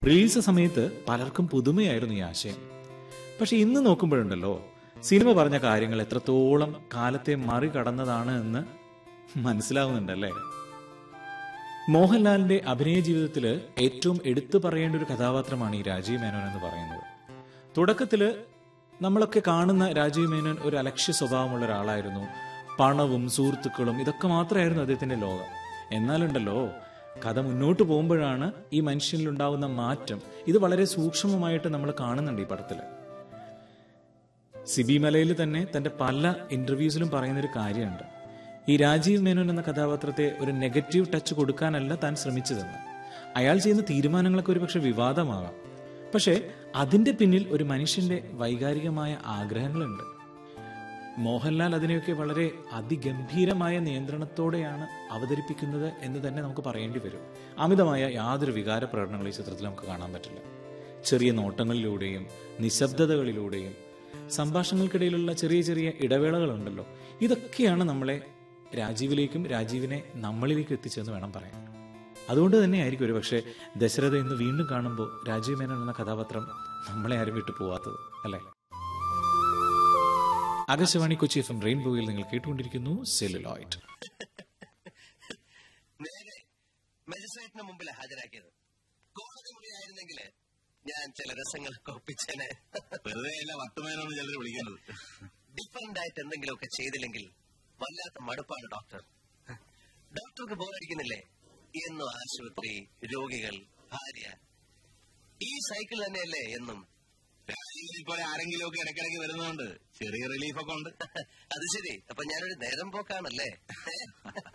release സമയത്ത് പലർക്കും പുതുമയായിരുന്നു ഈ ആശയം പക്ഷെ ഇന്ന് നോക്കുമ്പോഴുണ്ടല്ലോ സിനിമ പറഞ്ഞ കാര്യങ്ങൾ എത്രത്തോളം കാലത്തെ മറികടന്നതാണ് എന്ന് മനസ്സിലാവുന്നുണ്ടല്ലേ മോഹൻലാലിന്റെ അഭിനയ ജീവിതത്തിൽ ഏറ്റവും എടുത്തു പറയേണ്ട ഒരു കഥാപാത്രമാണ് ഈ രാജീവ് മേനോൻ എന്ന് പറയുന്നത് തുടക്കത്തില് നമ്മളൊക്കെ കാണുന്ന രാജീവ് മേനോൻ ഒരു അലക്ഷ്യ സ്വഭാവമുള്ള ഒരാളായിരുന്നു പണവും സുഹൃത്തുക്കളും ഇതൊക്കെ മാത്രമായിരുന്നു അദ്ദേഹത്തിന്റെ ലോകം എന്നാലുണ്ടല്ലോ കഥ മുന്നോട്ട് പോകുമ്പോഴാണ് ഈ മനുഷ്യനിലുണ്ടാവുന്ന മാറ്റം ഇത് വളരെ സൂക്ഷ്മമായിട്ട് നമ്മൾ കാണുന്നുണ്ട് ഈ പടത്തില് സിബി മലയിൽ തന്നെ തന്റെ പല ഇന്റർവ്യൂസിലും പറയുന്ന ഒരു കാര്യമുണ്ട് ഈ രാജീവ് മേനോൻ എന്ന കഥാപാത്രത്തെ ഒരു നെഗറ്റീവ് ടച്ച് കൊടുക്കാനല്ല താൻ ശ്രമിച്ചതെന്ന് അയാൾ ചെയ്യുന്ന തീരുമാനങ്ങളൊക്കെ ഒരുപക്ഷെ വിവാദമാകാം പക്ഷേ അതിന്റെ പിന്നിൽ ഒരു മനുഷ്യന്റെ വൈകാരികമായ ആഗ്രഹങ്ങളുണ്ട് മോഹൻലാൽ അതിനെയൊക്കെ വളരെ അതിഗംഭീരമായ നിയന്ത്രണത്തോടെയാണ് അവതരിപ്പിക്കുന്നത് എന്ന് തന്നെ നമുക്ക് പറയേണ്ടി വരും അമിതമായ യാതൊരു വികാര പ്രകടനങ്ങളും ഈ ചിത്രത്തിൽ നമുക്ക് കാണാൻ പറ്റില്ല ചെറിയ നോട്ടങ്ങളിലൂടെയും നിശബ്ദതകളിലൂടെയും സംഭാഷണങ്ങൾക്കിടയിലുള്ള ചെറിയ ചെറിയ ഇടവേളകളുണ്ടല്ലോ ഇതൊക്കെയാണ് നമ്മളെ രാജീവിലേക്കും രാജീവിനെ നമ്മളിലേക്ക് എത്തിച്ചെന്ന് വേണം പറയാൻ അതുകൊണ്ട് തന്നെയായിരിക്കും ഒരു പക്ഷേ ദശരഥ ഇന്ന് വീണ്ടും കാണുമ്പോൾ രാജീവ് മേനോൻ എന്ന കഥാപാത്രം നമ്മളെ ആരും വിട്ടു പോവാത്തത് അല്ലേ ആകാശവാണി കൊച്ചി എഫ് എം റെയിൻബോയിൽ നിങ്ങൾ കേട്ടുകൊണ്ടിരിക്കുന്നു സെല്ലുലോയിഡ് നേരെ മജിസ്ട്രേറ്റിന് മുമ്പിൽ ഹാജരാക്കിയത് കോടതി മുറിയായിരുന്നെങ്കിൽ ഞാൻ ചില രസങ്ങളൊക്കെ ഒപ്പിച്ചേനെ വെറുതെ അല്ല വട്ടുമേനാണ് ചിലർ വിളിക്കുന്നത് ഡിഫറെന്റ് ആയിട്ട് എന്തെങ്കിലുമൊക്കെ ചെയ്തില്ലെങ്കിൽ വല്ലാത്ത മടുപ്പാണ് ഡോക്ടർ ഡോക്ടർക്ക് ബോറടിക്കുന്നില്ലേ എന്നും ആശുപത്രി രോഗികൾ ഭാര്യ ഈ സൈക്കിൾ തന്നെയല്ലേ എന്നും രാജീവിനെ പോലെ ആരെങ്കിലും ഒക്കെ ഇടയ്ക്കിടയ്ക്ക് വരുന്നതുകൊണ്ട് ചെറിയ റിലീഫൊക്കെ ഉണ്ട് അത് ശരി അപ്പൊ ഞാനൊരു നേരം പോക്കാണല്ലേ